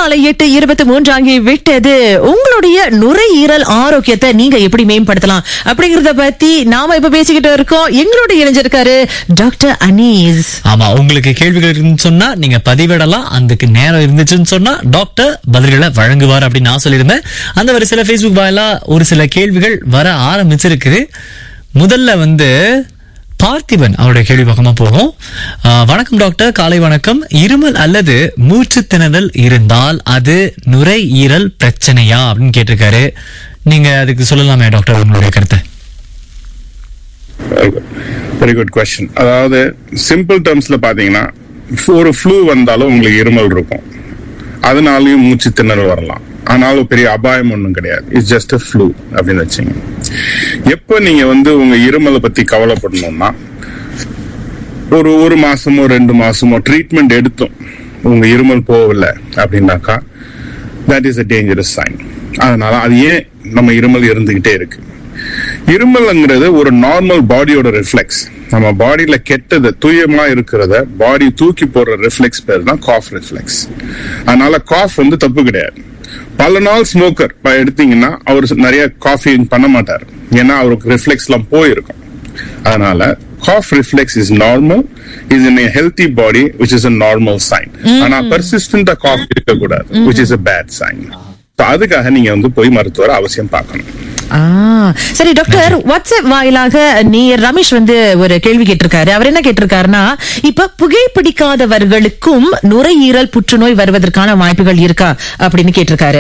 காலை எட்டு இருபத்தி மூன்று ஆகி விட்டது உங்களுடைய நுரையீரல் ஆரோக்கியத்தை நீங்க எப்படி மேம்படுத்தலாம் அப்படிங்கறத பத்தி நாம இப்ப பேசிக்கிட்டு இருக்கோம் எங்களோட இணைஞ்சிருக்காரு டாக்டர் அனீஸ் ஆமா உங்களுக்கு கேள்விகள் இருக்குன்னு சொன்னா நீங்க பதிவிடலாம் அதுக்கு நேரம் இருந்துச்சுன்னு சொன்னா டாக்டர் பதில்களை வழங்குவார் அப்படின்னு நான் சொல்லியிருந்தேன் அந்த ஒரு சில ஃபேஸ்புக் வாயிலா ஒரு சில கேள்விகள் வர ஆரம்பிச்சிருக்கு முதல்ல வந்து பார்த்திபன் அவருடைய கேள்வி பக்கமா போகும் ஆ, வணக்கம் டாக்டர் காலை வணக்கம் இருமல் அல்லது மூச்சு திணறல் இருந்தால் அது நுரையீரல் பிரச்சனையா அப்படின்னு கேட்டிருக்காரு நீங்க அதுக்கு சொல்லலாமே டாக்டர் உங்களுடைய கருத்தை வெரி குட் கொஸ்டின் அதாவது சிம்பிள் டேர்ம்ஸ்ல பாத்தீங்கன்னா ஒரு ஃப்ளூ வந்தாலும் உங்களுக்கு இருமல் இருக்கும் அதனாலயும் மூச்சு திணறல் வரலாம் ஆனாலும் பெரிய அபாயம் ஒன்றும் கிடையாது இட்ஸ் ஜஸ்ட் அ ஃப்ளூ அப்படின்னு வச்சுங்க எப்போ நீங்க வந்து உங்க இருமலை பத்தி கவலைப்படணும்னா ஒரு ஒரு மாசமோ ரெண்டு மாசமோ ட்ரீட்மெண்ட் எடுத்தோம் உங்க இருமல் போகல அப்படின்னாக்கா that is a dangerous sign அதனால அது ஏன் நம்ம இருமல் இருந்துகிட்டே இருக்கு இருமல்ங்கிறது ஒரு நார்மல் பாடியோட ரிஃப்ளெக்ஸ் நம்ம பாடியில கெட்டதை தூயமா இருக்கிறத பாடி தூக்கி போடுற ரிஃப்ளெக்ஸ் பேர் தான் காஃப் ரிஃப்ளெக்ஸ் அதனால காஃப் வந்து தப்பு கிடையாது பல நாள் ஸ்மோக்கர் எடுத்தீங்கன்னா அவர் நிறைய காஃபி பண்ண மாட்டார் ஏன்னா அவருக்கு ரிஃப்ளெக்ஸ் எல்லாம் போயிருக்கும் அதனால cough reflex is normal is in healthy body which is a normal sign ஆனா பெர்சிஸ்டன்டா காஃப் இருக்கக்கூடாது which is a bad sign அதுக்காக நீங்க வந்து போய் மருத்துவரை அவசியம் பார்க்கணும் ஆ, சரி டாக்டர் வாட்ஸ்அப் வாயிலாக நீ ரமேஷ் வந்து ஒரு கேள்வி கேட்டிருக்காரு அவர் என்ன கேட்டிருக்காருன்னா இப்ப புகைப்பிடிக்காதவர்களுக்கும் நுரையீரல் புற்றுநோய் வருவதற்கான வாய்ப்புகள் இருக்கா அப்படின்னு கேட்டிருக்காரு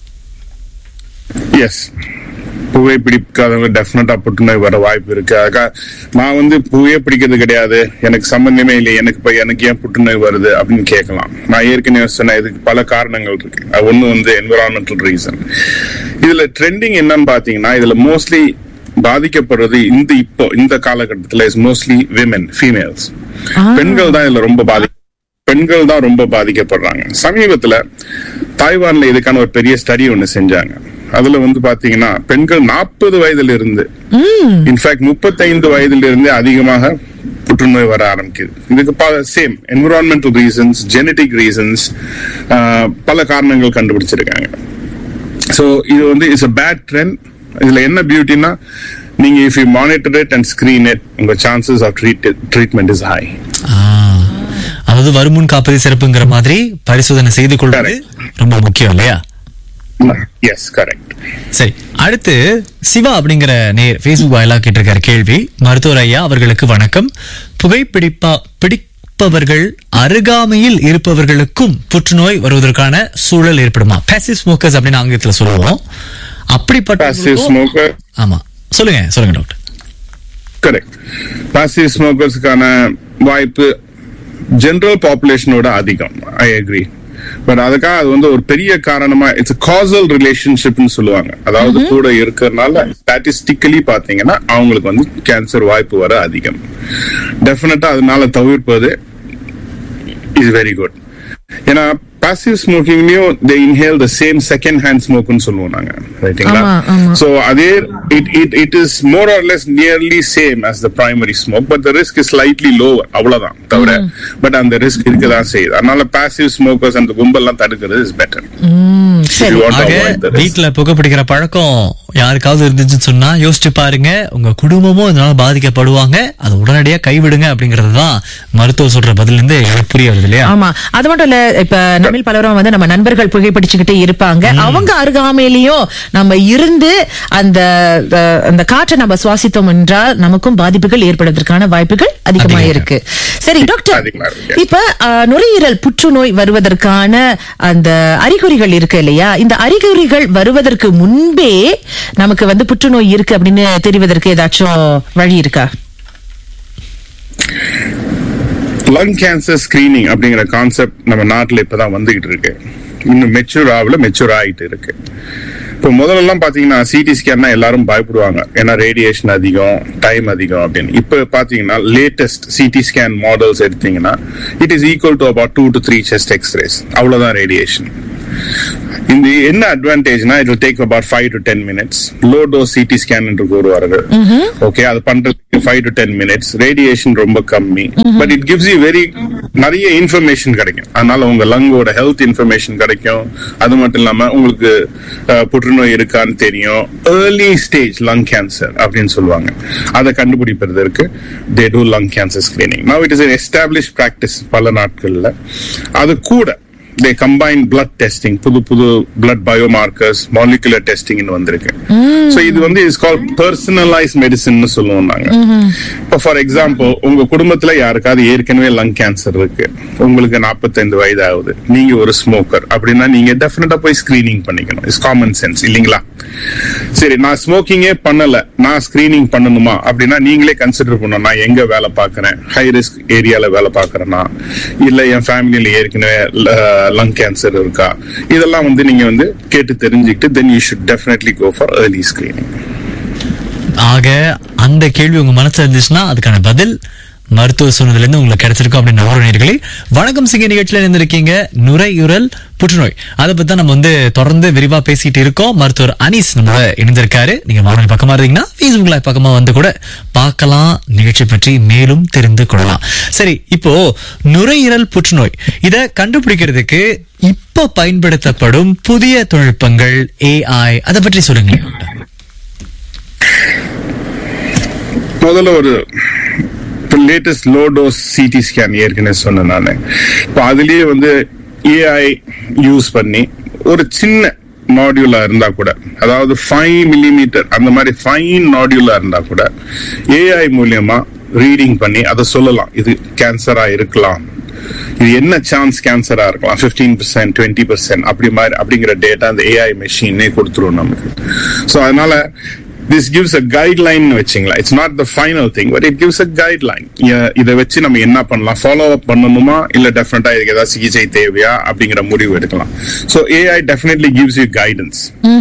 எஸ் புகை பிடிக்காதவங்க டெஃபினட்டா புற்றுநோய் வர வாய்ப்பு இருக்கு அதுக்காக நான் வந்து புகையே பிடிக்கிறது கிடையாது எனக்கு சம்பந்தமே இல்லை எனக்கு இப்ப எனக்கு ஏன் புற்றுநோய் வருது அப்படின்னு கேட்கலாம் நான் ஏற்கனவே சொன்ன இதுக்கு பல காரணங்கள் இருக்கு அது ஒண்ணு வந்து என்விரான்மெண்டல் ரீசன் இதுல ட்ரெண்டிங் என்னன்னு பாத்தீங்கன்னா இதுல மோஸ்ட்லி பாதிக்கப்படுறது இந்த இப்போ இந்த காலகட்டத்துல இஸ் மோஸ்ட்லி விமென் ஃபீமேல்ஸ் பெண்கள் தான் இதுல ரொம்ப பாதி பெண்கள் தான் ரொம்ப பாதிக்கப்படுறாங்க சமீபத்துல தாய்வான்ல இதுக்கான ஒரு பெரிய ஸ்டடி ஒண்ணு செஞ்சாங்க அதுல வந்து பாத்தீங்கன்னா பெண்கள் நாற்பது வயதுல இருந்து இன்ஃபேக்ட் முப்பத்தைந்து வயதுல இருந்தே அதிகமாக புற்றுநோய் வர ஆரம்பிக்குது இதுக்கு same environmental reasons genetic reasons பல காரணங்கள் கண்டுபிடிச்சிருக்காங்க ஸோ இது வந்து இட்ஸ் அ பேட் ட்ரெண்ட் இதுல என்ன பியூட்டினா நீங்க if you monitor it and screen it உங்க chances of treatment is high ஆ, அதாவது வருமுன் காப்பது சிறப்புங்கிற மாதிரி பரிசோதனை செய்து கொள்வது ரொம்ப முக்கியம் இல்லையா எஸ் கரெக்ட் சரி அடுத்து சிவா அப்படிங்கிற நேர் Facebook வாயிலா கேட்டிருக்காரு கேள்வி மருத்துவர் ஐயா அவர்களுக்கு வணக்கம் புகைப்பிடிப்பா பிடிப்பவர்கள் அருகாமையில் இருப்பவர்களுக்கும் புற்றுநோய் வருவதற்கான சூழல் ஏற்படுமா பேசிவ் ஸ்மோக்கர்ஸ் அப்படின்னு ஆங்கிலத்துல சொல்லுவோம் அப்படிப்பட்ட பாசிவ் ஸ்மோக்கர் ஆமா சொல்லுங்க சொல்லுங்க டாக்டர் கரெக்ட் பாசிவ் ஸ்மோக்கர்ஸ்க்கான வாய்ப்பு ஜெனரல் பாப்புலேஷனோட அதிகம் ஐ அக்ரி பட் அதுக்காக அது வந்து ஒரு பெரிய காரணமா இட்ஸ் காசல் ரிலேஷன்ஷிப்னு சொல்லுவாங்க அதாவது கூட இருக்கிறதுனால ஸ்டாட்டிஸ்டிக்கலி பாத்தீங்கன்னா அவங்களுக்கு வந்து கேன்சர் வாய்ப்பு வர அதிகம் டெஃபினட்டா அதனால தவிர்ப்பது இஸ் வெரி குட் ஏன்னா பாசிவ் ஸ்மோக்கிங்லயும் they inhale the same second hand ஸ்மோக்னு சொல்லுவோம் நாங்க ரைட்டுங்களா ஆமா, ஆமா. சோ அதே it it it is more or less nearly same as the primary smoke but the risk is slightly lower அவ்வளவுதான் தவிர பட் அந்த ரிஸ்க் இருக்கதான் செய்யுது அதனால பாசிவ் ஸ்மோக்கர்ஸ் அந்த கும்பல்லாம் தடுக்கிறது இஸ் பெட்டர் ம், சரி ஆக வீட்டுல புகைப்பிடிக்கிற பழக்கம் யாருக்காவது இருந்துச்சுன்னு சொன்னா யோசிச்சு பாருங்க உங்க குடும்பமும் இதனால பாதிக்கப்படுவாங்க அதை உடனடியா கைவிடுங்க அப்படிங்கறது தான் மருத்துவர் சொல்ற பதில இருந்து எனக்கு புரிய வருது இல்லையா ஆமா அது மட்டும் இல்ல இப்ப நம்மில் பலரும் வந்து நம்ம நண்பர்கள் புகைப்பிடிச்சுக்கிட்டே இருப்பாங்க அவங்க அருகாமையிலயும் நம்ம இருந்து அந்த அஹ், அந்த காற்றை நம்ம சுவாசித்தோம் என்றால் நமக்கும் பாதிப்புகள் ஏற்படுவதற்கான வாய்ப்புகள் அதிகமா அதிகம். இருக்கு சரி டாக்டர் அதிகமா இருக்கு. இப்ப அஹ், நுரையீரல் புற்றுநோய் வருவதற்கான அந்த அறிகுறிகள் இருக்கு இல்லையா இந்த அறிகுறிகள் வருவதற்கு முன்பே நமக்கு வந்து புற்றுநோய் இருக்கு அப்படின்னு தெரிவதற்கு ஏதாச்சும் வழி இருக்கா லங் கேன்சர் ஸ்கிரீனிங் அப்படிங்கிற கான்செப்ட் நம்ம நாட்டுல இப்பதான் வந்துகிட்டு இருக்கு இன்னும் மெச்சூர் ஆகல மெச்சூர் ஆகிட்டு இருக்கு இப்போ முதல்லலாம் பாத்தீங்கன்னா சிடி ஸ்கேன்னா எல்லாரும் பயப்படுவாங்க ஏன்னா ரேடியேஷன் அதிகம் டைம் அதிகம் அப்படின்னு இப்போ பாத்தீங்கன்னா லேட்டஸ்ட் சிடி ஸ்கேன் மாடல்ஸ் எடுத்தீங்கன்னா it is equal to about two to three chest X-rays அவ்வளவுதான் ரேடியேஷன் இந்த என்ன அட்வான்டேஜ்னா it take about five to ten minutes low dose CT scan என்று கூறுவார்கள் ஓகே அது பண்றதுக்கு five to ten minutes radiation ரொம்ப கம்மி but it gives you very நிறைய இன்ஃபர்மேஷன் கிடைக்கும் அதனால உங்க லங்கோட ஹெல்த் இன்ஃபர்மேஷன் கிடைக்கும் அது மட்டும் இல்லாம உங்களுக்கு அஹ், புற்றுநோய் இருக்கான்னு தெரியும் ஏர்லி ஸ்டேஜ் லங் கேன்சர் அப்படின்னு சொல்லுவாங்க அதை கண்டுபிடிப்பதற்கு they do lung cancer screening now it is establish practice பல நாட்கள்ல அது கூட தே கம்பைன் பிளட் டெஸ்டிங் புது புது பிளட் பயோமார்க்கர்ஸ் மாலிகுலர் டெஸ்டிங் வந்திருக்கு சோ இது வந்து இஸ் கால் பர்சனலைஸ் மெடிசின் சொல்லுவோம் நாங்க இப்போ ஃபார் எக்ஸாம்பிள் உங்க குடும்பத்துல யாருக்காவது ஏற்கனவே லங் கேன்சர் இருக்கு உங்களுக்கு 45 வயது ஆகுது நீங்க ஒரு ஸ்மோக்கர் அப்படின்னா நீங்க டெஃபினட்டா போய் ஸ்கிரீனிங் பண்ணிக்கணும் இஸ் காமன் சென்ஸ் இல்லைங்களா சரி நான் ஸ்மோக்கிங்கே பண்ணல நான் ஸ்கிரீனிங் பண்ணணுமா அப்படின்னா நீங்களே கன்சிடர் பண்ணணும் நான் எங்க வேலை பார்க்கறேன் ஹை ரிஸ்க் ஏரியால வேலை பார்க்கறேனா இல்ல என் ஃபேமிலியில ஏற்கனவே லங் கேன்சர் இருக்கா இதெல்லாம் வந்து நீங்க வந்து கேட்டு தெரிஞ்சுக்கிட்டு then you should definitely go for early screening ஆக அந்த கேள்வி உங்க மனசுல இருந்துச்சுன்னா அதுக்கான பதில் மருத்துவ சொன்னதுல இருந்து உங்களுக்கு கிடைச்சிருக்கும் அப்படின்னு நம்புறோம் நேயர்களே வணக்கம் சிங்க நிகழ்ச்சியில இருந்திருக்கீங்க நுரையுரல் புற்றுநோய் அதை பத்தி தான் நம்ம வந்து தொடர்ந்து விரிவா பேசிட்டு இருக்கோம் மருத்துவர் அனீஸ் நம்ம இணைந்திருக்காரு நீங்க வானொலி பக்கமா இருந்தீங்கன்னா Facebook லைவ் பக்கமா வந்து கூட பார்க்கலாம் நிகழ்ச்சி பற்றி மேலும் தெரிந்து கொள்ளலாம் சரி இப்போ நுரையீரல் புற்றுநோய் இத கண்டுபிடிக்கிறதுக்கு இப்ப பயன்படுத்தப்படும் புதிய தொழில்நுட்பங்கள் ஏஐ அதை பற்றி சொல்லுங்க முதல்ல ஒரு latest low dose CT scan ஏற்கனவே சொன்னேன் நான் இப்போ அதுலயே வந்து ஏஐ யூஸ் பண்ணி ஒரு சின்ன நாடியூலா இருந்தா கூட அதாவது ஃபைவ் மில்லிமீட்டர் அந்த மாதிரி ஃபைன் நாடியூலா இருந்தா கூட ஏஐ மூலியமா ரீடிங் பண்ணி அதை சொல்லலாம் இது கேன்சரா இருக்கலாம் இது என்ன சான்ஸ் கேன்சரா இருக்கலாம் 15% பர்சன்ட் டுவெண்ட்டி பர்சன்ட் அப்படி மாதிரி அப்படிங்கிற டேட்டா அந்த ஏஐ மெஷினே கொடுத்துரும் நமக்கு ஸோ அதனால திஸ் கிவ்ஸ் அ கைட்லைன் வச்சுங்களா it's not the final thing but it gives a guideline இதை வச்சு நம்ம என்ன பண்ணலாம் ஃபாலோ அப் பண்ணணுமா இல்ல டெஃபினட்டா இதுக்கு ஏதாவது சிகிச்சை தேவையா அப்படிங்கிற முடிவு எடுக்கலாம் so AI definitely gives you guidance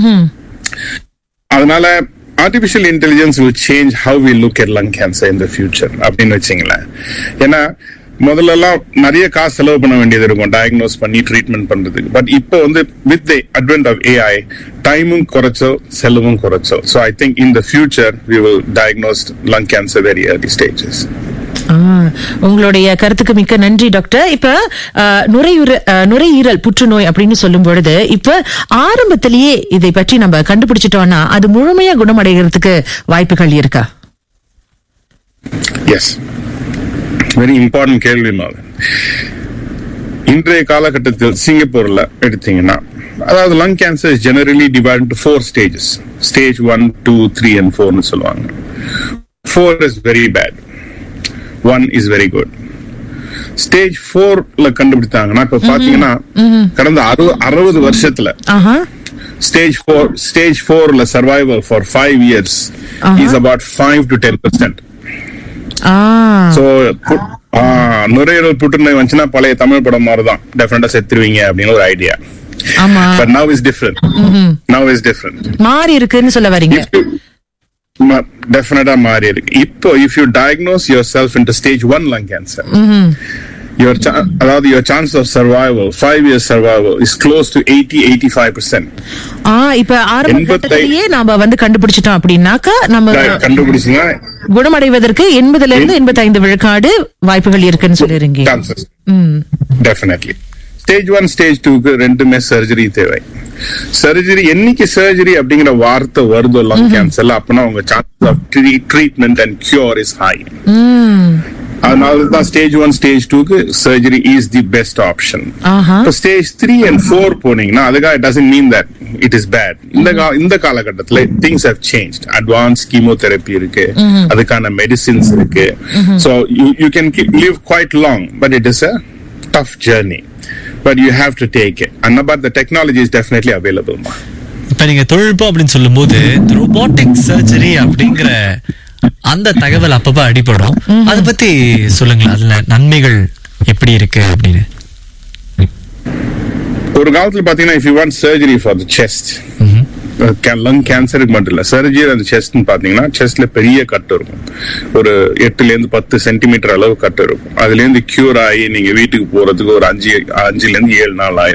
அதனால artificial intelligence will change how we look at lung cancer in the future அப்படின்னு வச்சுங்களேன் ஏன்னா முதல்ல எல்லாம் நிறைய காசு செலவு பண்ண வேண்டியது இருக்கும் டயக்னோஸ் பண்ணி ட்ரீட்மெண்ட் பண்றதுக்கு பட் இப்போ வந்து with the advent of AI டைமும் குறைச்சோ செலவும் குறைச்சோ so I think in the future we will diagnose lung cancer very early stages ஆ, உங்களுடைய கருத்துக்கு மிக்க நன்றி டாக்டர் இப்ப ஆ, நுரையீர ஆ, நுரையீரல் புற்றுநோய் அப்படின்னு சொல்லும் பொழுது இப்ப ஆரம்பத்திலேயே இதை பற்றி நம்ம கண்டுபிடிச்சிட்டோம்னா அது முழுமையா குணமடைகிறதுக்கு வாய்ப்புகள் இருக்கா எஸ் வெரி இம்பார்ட்டன்ட் கேள்வி மாதிரி இன்றைய காலகட்டத்தில் சிங்கப்பூர்ல எடுத்தீங்கன்னா அதாவது lung cancer is generally divide to four stages stage one two three and ஃபோர்னு சொல்லுவாங்க four is very bad one is very good stage ஃபோர்ல கண்டுபிடித்தாங்கன்னா இப்ப பாத்தீங்கன்னா கடந்த அறுபது அறுபது வருஷத்துல ஆஹா ஸ்டேஜ் ஃபோர் ஸ்டேஜ் ஃபோர்ல survival for five years is about five to ten percent ah so பு- ஆ, நுரையீரல் புற்றுநோய் வந்துச்சுன்னா பழைய தமிழ் படம் மாதிரி தான் டெஃபினட்டா செத்துருவீங்க அப்படின்னு ஒரு ஐடியா ஆமா but now is different now is different மாறி இருக்குன்னு சொல்ல வரீங்க டெஃபினட்டா மாறி இருக்கு இப்போ if you diagnose yourself in stage one lung cancer your அதாவது your chance of survival five years survival is close to eighty eighty five percent ஆ இப்ப ஆரம்ப எண்பத்தை- கட்டத்திலேயே நாம வந்து கண்டுபிடிச்சிட்டோம் அப்படின்னாக்கா நம்ம கண்டுபிடிச்சுன்னா குணமடைவதற்கு எண்பதுல இருந்து எண்பத்தைந்து விழுக்காடு வாய்ப்புகள் இருக்குன்னு சொல்லிருங்க chances definitely stage one stage டூக்கு ரெண்டுமே சர்ஜரி தேவை சர்ஜரி என்னைக்கு சர்ஜரி அப்படிங்கிற வார்த்தை வருதோ லங் கேன்சர்ல அப்பனா உங்க chance of treatment and cure is high அதனால தான் ஸ்டேஜ் ஒன் ஸ்டேஜ் டூக்கு surgery is the best option ஆஹா இப்போ ஸ்டேஜ் த்ரீ அண்ட் ஃபோர் போனீங்கன்னா அதுக்காக doesn't mean that it is bad இந்த கா- இந்த காலகட்டத்துல things have change advance chemotherapy இருக்கு அதுக்கான மெடிசின்ஸ் இருக்கு so you can live quite long but it is a tough journey but you have to take it and but the technology is definitely available இப்ப நீங்க தொழில்நுட்பம் அப்படின்னு சொல்லும்போது robotic surgery அப்படிங்கிற அந்த தகவல் அப்பப்ப அடிபடும் அதை பத்தி சொல்லுங்களேன் அதுல நன்மைகள் எப்படி இருக்கு அப்படின்னு ஒரு காலத்துல பாத்தீங்கன்னா if you want surgery for the chest lung கேன்சருக்கு மட்டும் இல்ல சர்ஜரி அந்த செஸ்ட் பாத்தீங்கன்னா செஸ்ட்ல பெரிய கட்டு இருக்கும் ஒரு எட்டுல இருந்து பத்து சென்டிமீட்டர் அளவு கட்டு இருக்கும் அதுல இருந்து கியூர் ஆகி நீங்க வீட்டுக்கு போறதுக்கு ஒரு அஞ்சு அஞ்சுல இருந்து ஏழு நாள் ஆயிரும்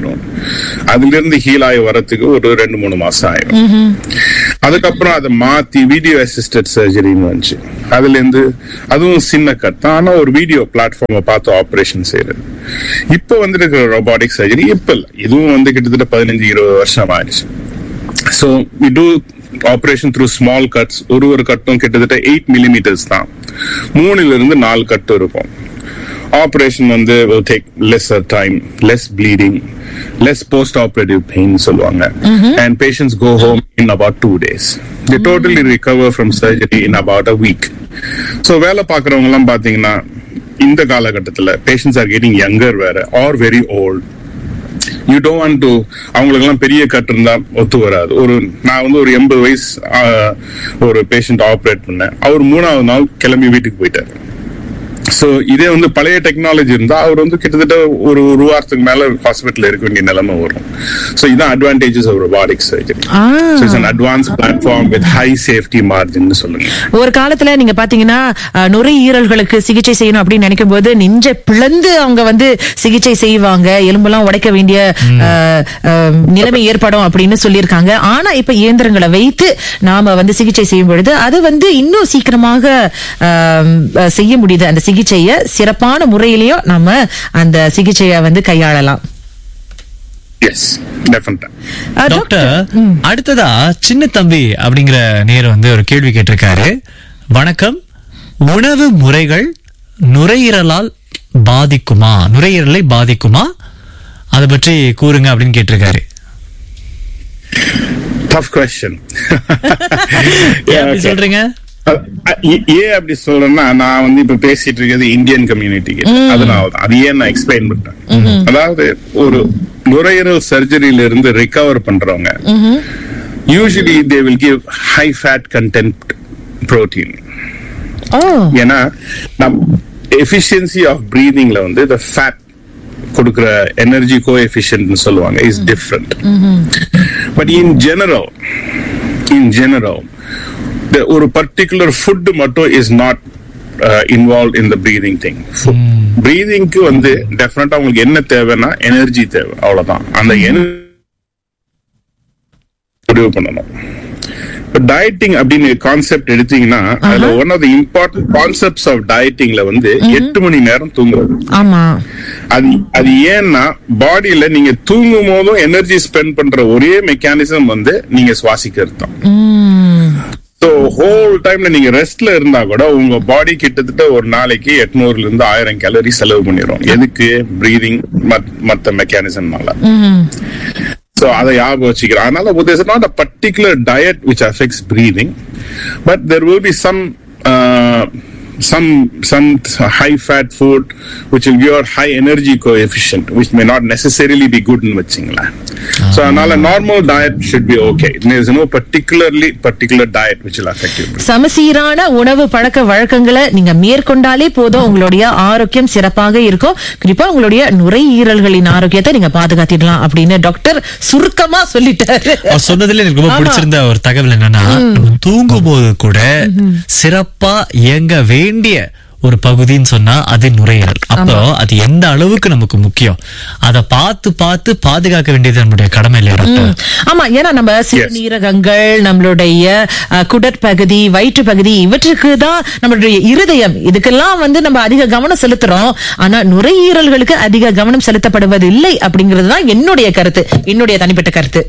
அதுல இருந்து ஹீல் ஆகி வரத்துக்கு ஒரு ரெண்டு மூணு மாசம் ஆயிரும் அதுக்கப்புறம் அதை மாத்தி வீடியோ அசிஸ்டட் சர்ஜரின்னு வந்துச்சு அதுல இருந்து அதுவும் சின்ன கட் தான் ஆனா ஒரு வீடியோ பிளாட்ஃபார்மை பார்த்து ஆபரேஷன் செய்யறது இப்போ வந்து இருக்கிற robotic சர்ஜரி இப்ப இல்ல இதுவும் வந்து கிட்டத்தட்ட பதினஞ்சு இருபது வருஷம் ஆயிடுச்சு so we do operation through small cuts ஒரு ஒரு கட்டும் கிட்டத்தட்ட எயிட் மில்லிமீட்டர்ஸ் தான் மூணுல இருந்து நாலு கட்டு இருக்கும் ஆப்ரேஷன் வந்து will take lesser time less bleeding less post operative pain சொல்லுவாங்க and patients go home in about two days they totally recover from surgery in about a week so வேலை பார்க்கறவங்க எல்லாம் பாத்தீங்கன்னா இந்த காலகட்டத்துல patients are getting younger வேற or very old you don't want to அவங்களுக்கெல்லாம் பெரிய கட்டு இருந்தா ஒத்து வராது ஒரு நான் வந்து ஒரு எண்பது வயசு ஆ, ஒரு பேஷண்ட் ஆப்ரேட் பண்ணேன் அவர் மூணாவது நாள் கிளம்பி வீட்டுக்கு போயிட்டாரு சோ இதே வந்து பழைய டெக்னாலஜி இருந்தா அவர் வந்து கிட்டத்தட்ட ஒரு ஒரு வாரத்துக்கு மேல ஹாஸ்பிட்டல் இருக்க வேண்டிய நிலைமை வரும் சோ இதான் அட்வான்டேஜஸ் ஆஃப் robotic surgery ஆ. so it's an advanced platform with high safety margin னு சொல்லுங்க ஒரு காலத்துல நீங்க பாத்தீங்கன்னா அஹ், நுரையீரல்களுக்கு சிகிச்சை செய்யணும் அப்படின்னு நினைக்கும் போது நெஞ்ச பிளந்து அவங்க வந்து சிகிச்சை செய்வாங்க எலும்பெல்லாம் உடைக்க வேண்டிய அஹ், அஹ், நிலைமை ஏற்படும் அப்படின்னு சொல்லியிருக்காங்க ஆனா இப்ப இயந்திரங்களை வைத்து நாம வந்து சிகிச்சை செய்யும் பொழுது அது வந்து இன்னும் சீக்கிரமாக அஹ், அஹ், செய்ய முடியுது அந்த சிகிச்சையை சிறப்பான முறையிலையும் நாம அந்த சிகிச்சையை வந்து கையாளலாம் எஸ் டெஃபினட்டா அஹ், டாக்டர் அடுத்ததா சின்ன தம்பி அப்படிங்கிற நேர் வந்து ஒரு கேள்வி கேட்டிருக்காரு வணக்கம் உணவு முறைகள் நுரையீரலால் பாதிக்குமா நுரையீரலை பாதிக்குமா அதை பற்றி கூறுங்க அப்படின்னு கேட்டிருக்காரு டஃப் கொஸ்டின் ஏன் அப்படி சொல்றீங்க அ- அ- ஏ- ஏன் அப்படி சொல்றேன்னா நான் வந்து இப்ப பேசிட்டு இருக்கிறது இந்தியன் கம்யூனிட்டிக்கு அதனாலதான் அது ஏன் நான் எக்ஸ்பிளைன் பண்றேன் அதாவது ஒரு நுரையீரல் சர்ஜரியில இருந்து ரிகவர் பண்றவங்க usually they will give high fat content protein ஓ ஏன்னா நம் எஃபிஷியன்சி ஆஃப் பிரீதிங்ல வந்து இந்த ஃபேட் கொடுக்கிற எனர்ஜி கோ எஃபிஷியன்ட்னு சொல்லுவாங்க is different but in general in general ஒரு பர்டிகுலர் ஃபுட் மட்டும் is not involve in the breathing thing பிரீதிங்க்கு வந்து டெஃபினட்டா உங்களுக்கு என்ன தேவைன்னா எனர்ஜி தேவை அவ்வளவுதான் அந்த எனர்ஜி முடிவு பண்ணணும் இப்போ டயட்டிங் அப்படின்னு கான்செப்ட் எடுத்தீங்கன்னா அதுல one of the important concepts of டயட்டிங்ல வந்து எட்டு மணி நேரம் தூங்குறது ஆமா அது அது ஏன்னா பாடியில நீங்க தூங்கும் போதும் எனர்ஜி ஸ்பெண்ட் பண்ற ஒரே மெக்கானிசம் வந்து நீங்க சுவாசிக்கிறது தான் உம் ஸோ ஹோல் டைம்ல நீங்க ரெஸ்ட்ல இருந்தா கூட உங்க பாடி கிட்டத்தட்ட ஒரு நாளைக்கு எட்நூறுல இருந்து ஆயிரம் கேலரி செலவு பண்ணிடும் எதுக்கு பிரீதிங் மத்த மெக்கானிசம்னால உம் ஸோ அதை ஞாபகம் வச்சுக்கிறேன் அதனால there's not a particular diet which affects breathing but there will be some uh, some some high fat food which will give out high energy coefficient which may not necessarily be good னு வச்சுங்களேன் so அதனால normal diet should be okay there is no particularly particular diet which will affect you சமசீரான உணவு பழக்க வழக்கங்களை நீங்க மேற்கொண்டாலே போதும் உங்களுடைய ஆரோக்கியம் சிறப்பாக இருக்கும் குறிப்பா உங்களுடைய நுரையீரல்களின் ஆரோக்கியத்தை நீங்க பாதுகாத்திடலாம் அப்படின்னு டாக்டர் சுருக்கமா சொல்லிட்டாரு அவர் சொன்னதுல எனக்கு ரொம்ப ஆமா. பிடிச்சிருந்த ஒரு தகவல் என்னன்னா நம்ம தூங்கும் போது கூட சிறப்பா இயங்க வேண்டிய ஒரு பகுதின்னு சொன்னா அது நுரையீரல் அப்போ அது எந்த அளவுக்கு நமக்கு முக்கியம் அதை பார்த்து பார்த்து பாதுகாக்க வேண்டியது நம்முடைய கடமை இல்லையா டாக்டர் ஆமா ஏன்னா நம்ம சிறுநீரகங்கள் நம்மளுடைய அஹ், குடற்பகுதி வயிற்று பகுதி இவற்றுக்கு தான் நம்மளுடைய இருதயம் இதுக்கெல்லாம் வந்து நம்ம அதிக கவனம் செலுத்துறோம் ஆனா நுரையீரல்களுக்கு அதிக கவனம் செலுத்தப்படுவது இல்லை அப்படிங்கிறது தான் என்னுடைய கருத்து என்னுடைய தனிப்பட்ட கருத்து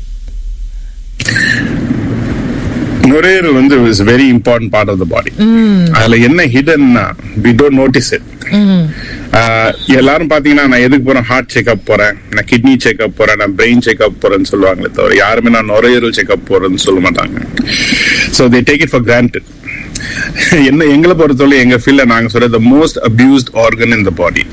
நுரையீரல் வந்து is very important part of the body அதுல என்ன ஹிடன்னா வி டோன்ட் நோட்டிஸ் இட் எல்லாரும் பாத்தீங்கன்னா நான் எதுக்கு போறேன் ஹார்ட் செக்அப் போறேன் நான் கிட்னி செக்அப் போறேன் நான் பிரெயின் செக்அப் போறேன்னு சொல்லுவாங்களே தவிர யாருமே நான் நுரையீரல் செக்அப் போறேன்னு சொல்ல மாட்டாங்க so they take it for granted என்ன எங்களை பொறுத்தவரை எங்க ஃபீல்ட்ல நாங்க சொல்ற the most abused organ in the body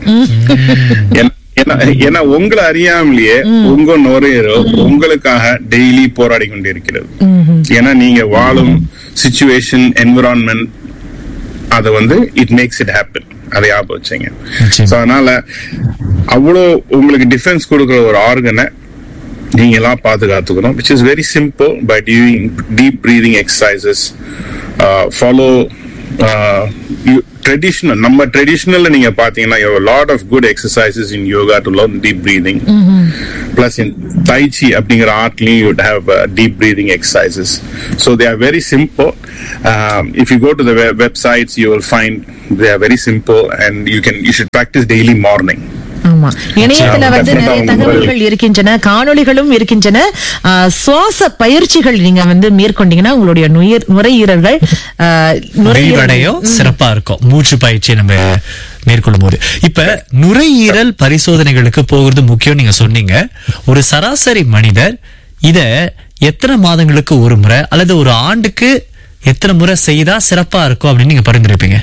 ஏன்னா உங்களை அறியாமலேயே உங்க நுரையீரல் உங்களுக்காக டெய்லி போராடி கொண்டிருக்கிறது ஏன்னா நீங்க வாழும் சுச்சுவேஷன் என்விரான்மெண்ட் அதை வந்து இட் மேக்ஸ் இட் ஹேப்பன் அதை ஞாபகம் வச்சுங்க நிச்சயம். So, அதனால அவ்வளோ உங்களுக்கு டிஃபென்ஸ் கொடுக்குற ஒரு ஆர்கனை நீங்க எல்லாம் பாதுகாத்துக்கணும் which is very simple by doing deep breathing exercises follow traditional நம்ம ட்ரெடிஷ்னல்ல நீங்க பாத்தீங்கன்னா lot of good exercises in yoga to learn deep breathing Plus in Tai Chi அப்படிங்கிற ஆர்ட்லயும் you'd have uh, deep breathing exercises. So they are very simple. Um, if you go to the web- websites, you will find they are very simple and you can you should practice daily morning. ஆமா இணையத்துல ஆமா, வந்து definitely நிறைய அவங்க தகவல்கள் இருக்கின்றன காணொளிகளும் இருக்கின்றன ஆ, சுவாச பயிற்சிகள் நீங்க வந்து மேற்கொண்டீங்கன்னா உங்களுடைய நுயிர் நுரையீரல்கள் ஆ, விரிவடையும் சிறப்பா இருக்கும் மூச்சு பயிற்சி நம்ம மேற்கொள்ளும் போது இப்ப நுரையீரல் பரிசோதனைகளுக்கு போகிறது முக்கியம் நீங்க சொன்னீங்க ஒரு சராசரி மனிதர் இத எத்தனை மாதங்களுக்கு ஒரு முறை அல்லது ஒரு ஆண்டுக்கு எத்தனை முறை செய்தா சிறப்பா இருக்கும் அப்படின்னு நீங்க பரிந்துரைப்பீங்க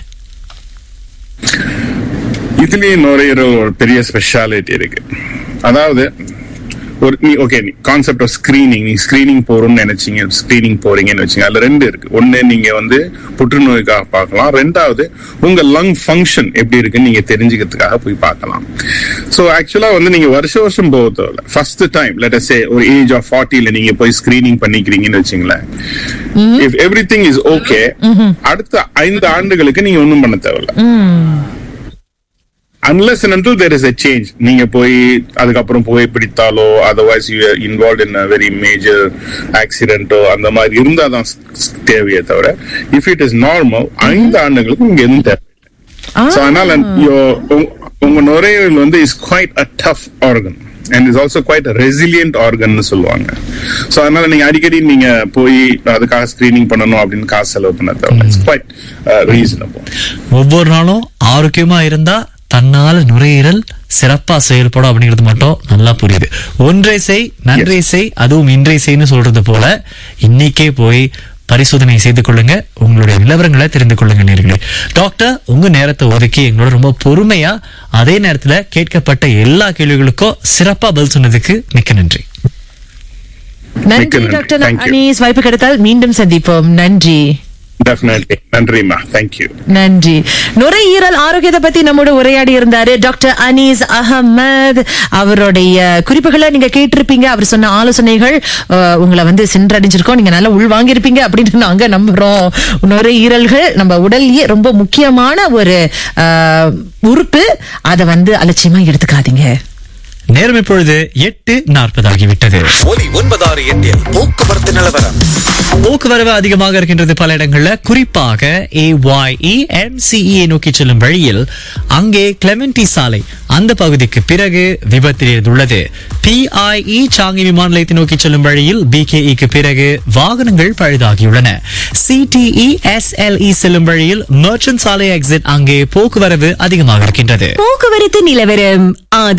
இதுலயும் நுரையீரல் ஒரு பெரிய ஸ்பெஷாலிட்டி இருக்கு அதாவது ஒரு நீ ஓகே கான்செப்ட் ஆஃப் ஸ்கிரீனிங் நீ ஸ்கிரீனிங் போறோம்னு நினைச்சீங்க ஸ்கிரீனிங் போறீங்கன்னு வச்சீங்க அதுல ரெண்டு இருக்கு ஒண்ணு நீங்க வந்து புற்றுநோய்க்காக பார்க்கலாம் ரெண்டாவது உங்க லங் ஃபங்க்ஷன் எப்படி இருக்குன்னு நீங்க தெரிஞ்சுக்கிறதுக்காக போய் பார்க்கலாம் ஸோ ஆக்சுவலா வந்து நீங்க வருஷ வருஷம் போக தேவையில்ல ஃபர்ஸ்ட் டைம் லெட் சே ஒரு ஏஜ் ஆஃப் ஃபார்ட்டில நீங்க போய் ஸ்கிரீனிங் பண்ணிக்கிறீங்கன்னு வச்சுங்களேன் if everything is okay அடுத்த ஐந்து ஆண்டுகளுக்கு நீங்க ஒன்றும் பண்ண தேவையில்ல unless and until there is a change நீங்க போய் அதுக்கப்புறம் புகை பிடித்தாலோ otherwise you involve in very major ஆக்சிடென்ட்டோ அந்த மாதிரி இருந்தா தான் தேவையே தவிர இஃப் இட் இஸ் நார்மல் ஐந்து ஆண்டுகளுக்கு உங்க எதுவும் தேவை ஸோ அதனால your- உங்க- உங்க நுரையீரல் வந்து is quite a tough organ and is also quite resilient organ சொல்லுவாங்க ஸோ அதனால நீங்க அடிக்கடி நீங்க போய் அதுக்காக ஸ்கிரீனிங் பண்ணணும் அப்படின்னு காசு செலவு பண்ண தேவை இட்ஸ் குவைட் ரீசனபிள் ஒவ்வொரு நாளும் ஆரோக்கியமா இருந்தா தன்னால நுரையீரல் சிறப்பா செயல்படும் அப்படிங்கிறது மட்டும் நல்லா புரியுது ஒன்றை செய் நன்றை செய் அதுவும் இன்றை செய்ன்னு சொல்றது போல இன்னைக்கே போய் பரிசோதனை செய்து கொள்ளுங்க உங்களுடைய நிலவரங்களை தெரிந்து கொள்ளுங்க நேர்களே டாக்டர் உங்க நேரத்தை ஒதுக்கி எங்களோட ரொம்ப பொறுமையா அதே நேரத்துல கேட்கப்பட்ட எல்லா கேள்விகளுக்கும் சிறப்பா பதில் சொன்னதுக்கு மிக்க நன்றி நன்றி மிக்க நன்றி. Doctor Thank you. அனீஸ் வாய்ப்பு கிடைத்தால் மீண்டும் சந்திப்போம் நன்றி டெஃபினெட்லி நன்றிம்மா தேங்க்யூ நன்றி நுரையீரல் ஆரோக்கியத்தை பத்தி நம்மோட உரையாடி இருந்தாரு டாக்டர் அனீஸ் அகமது அவருடைய குறிப்புகளை நீங்க கேட்டிருப்பீங்க அவர் சொன்ன ஆலோசனைகள் அஹ், உங்களை வந்து சென்றடைஞ்சிருக்கோம் நீங்க நல்லா உள் வாங்கியிருப்பீங்க அப்படின்னு நாங்க நம்புறோம் நுரையீரல்கள் நம்ம உடல்லயே ரொம்ப முக்கியமான ஒரு அஹ், உறுப்பு அதை வந்து அலட்சியமா எடுத்துக்காதீங்க நேரம் இப்பொழுது எட்டு நாற்பது ஆகிவிட்டது ஒலி ஒன்பதாறு எட்டில் போக்குவரத்து நிலவரம் போக்குவரவு அதிகமாக இருக்கின்றது பல இடங்கள்ல குறிப்பாக ஏஒய்இ எம்சிஇ நோக்கி செல்லும் வழியில் அங்கே கிளெமெண்டி சாலை அந்த பகுதிக்கு பிறகு விபத்து நேர்ந்துள்ளது பிஐஇ சாங்கி விமான நிலையத்தை நோக்கி செல்லும் வழியில் பிகேஇக்கு பிறகு வாகனங்கள் பழுதாகியுள்ளன சிடிஇ எஸ்எல்இ செல்லும் வழியில் மர்ச்சன்ட் சாலை எக்ஸிட் அங்கே போக்குவரவு அதிகமாக இருக்கின்றது போக்குவரத்து நிலவரம்